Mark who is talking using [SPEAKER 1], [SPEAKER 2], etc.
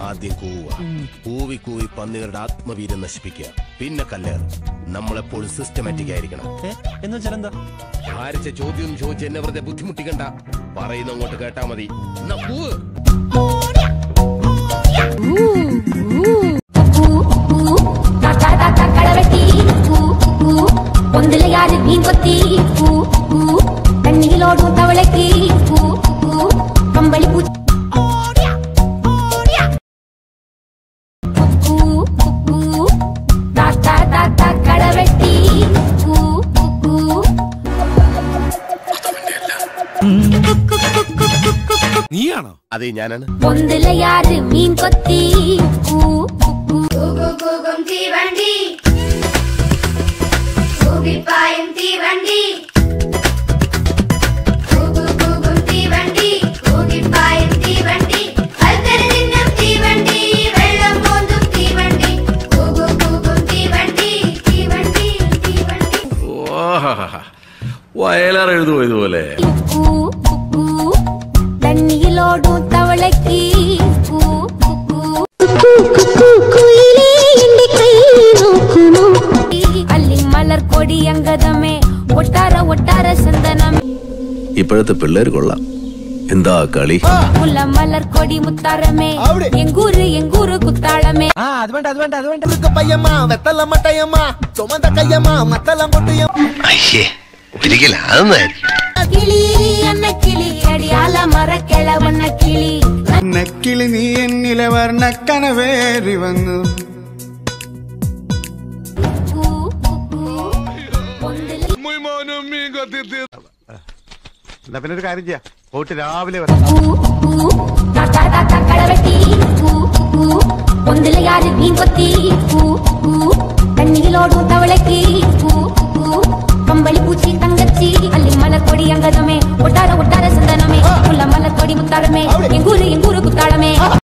[SPEAKER 1] ആദ്യം കൂവുക കൂവി കൂവി പന്നികളുടെ ആത്മവീര്യം നശിപ്പിക്കുക പിന്നെ കല്ലേറ് നമ്മളെപ്പോഴും സിസ്റ്റമാറ്റിക് ആയിരിക്കണം
[SPEAKER 2] എന്ന് വെച്ചാൽ എന്താ
[SPEAKER 1] ഭാരിച്ച ചോദ്യം ചോദിച്ച് എന്നെ വെറുതെ ബുദ്ധിമുട്ടിക്കണ്ട പറയുന്ന അങ്ങോട്ട് കേട്ടാ മതി എന്നാ കൂവ്
[SPEAKER 3] ഒന്നില യാര് മീൻ കൊത്തി പൂ പൂ കണ്ണിയിലോടും തവളയ്ക്ക് പൂ പൂ കമ്പളി പൂ പൂ പൂ താത്ത താത്ത കളവെട്ടി പൂ പൂ
[SPEAKER 2] നീയാണോ
[SPEAKER 1] അതെ ഞാനാണ്
[SPEAKER 3] ഒന്നില യാര് മീൻ കൊത്തി പൂ പൂ
[SPEAKER 4] കൂകും തീവണ്ടി കൂകിപ്പായും തീവണ്ടി കൂകും തീവണ്ടി കൂകിപ്പായും തീവണ്ടി കൽക്കരി തിന്നും തീവണ്ടി വെള്ളം പോന്തും തീവണ്ടി കൂകും തീവണ്ടി തീവണ്ടി തീവണ്ടി
[SPEAKER 5] വയലാർ എഴുതുമോ ഇതുപോലെ
[SPEAKER 3] പൂ പൂ തണ്ണിയിലോടും തവളയ്ക്ക് പൂ പൂ ಅಲ್ಲಿ ಮಲರ್ ಕೊಡಿ ಅಂಗದಮೆ ಒಟ್ಟಾರ ಒಟ್ಟಾರ ಸಂದನಮೆ
[SPEAKER 5] ഇപ്പോഴത്തെ പിള്ളേർ കൊള്ളാം എന്താ കളി
[SPEAKER 3] ಮುಲ್ಲ ಮಲರ್ ಕೊಡಿ ಮುತ್ತಾರಮೆ ಎಂಗೂರು ಎಂಗೂರು ಕುತ್ತಾಳಮೆ
[SPEAKER 2] ആ അത് വേണ്ട അത് വേണ്ട അത് വേണ്ട
[SPEAKER 6] പയ്യമ്മ വെത്തല മട്ടയമ്മ ചുമந்த കയ്യമ്മ മത്തലം കൊട്ടിയ
[SPEAKER 5] അയ്യേ ഒരിക്കലും അതൊന്നായിരിക്കും
[SPEAKER 3] കിളി അന്ന കിളി അടിയാല മര ಕೆಳವನ್ನ കിളി
[SPEAKER 7] നക്കിളി നീ എന്നിലെ വർണ്ണക്കനവേറി വന്നു
[SPEAKER 3] പൂ, പൂ, പൂ. ഒന്നില
[SPEAKER 7] എന്നാ പിന്നെ ഒരു കാര്യം ചെയ്യാം പോയിട്ട് രാവിലെ
[SPEAKER 3] പൂ, പൂ. താത്ത താത്ത കളവെട്ടി പൂ, പൂ. ഒന്നില യാര് മീൻ കൊത്തി പൂ, പൂ. കണ്ണിയിലോടും തവളയ്ക്ക് പൂ, പൂ. കമ്പളി പൂച്ചി തങ്കച്ചി ಅಲ್ಲಿ ಮಲರ್ ಕೊಡಿ ಅಂಗದಮೆ ಒಟ್ಟಾರ ಒಟ್ಟಾರ ಸಂದನಮೆ ಮುಲ್ಲ ಮಲರ್ ಕೊಡಿ ಮುತ್ತಾರಮೆ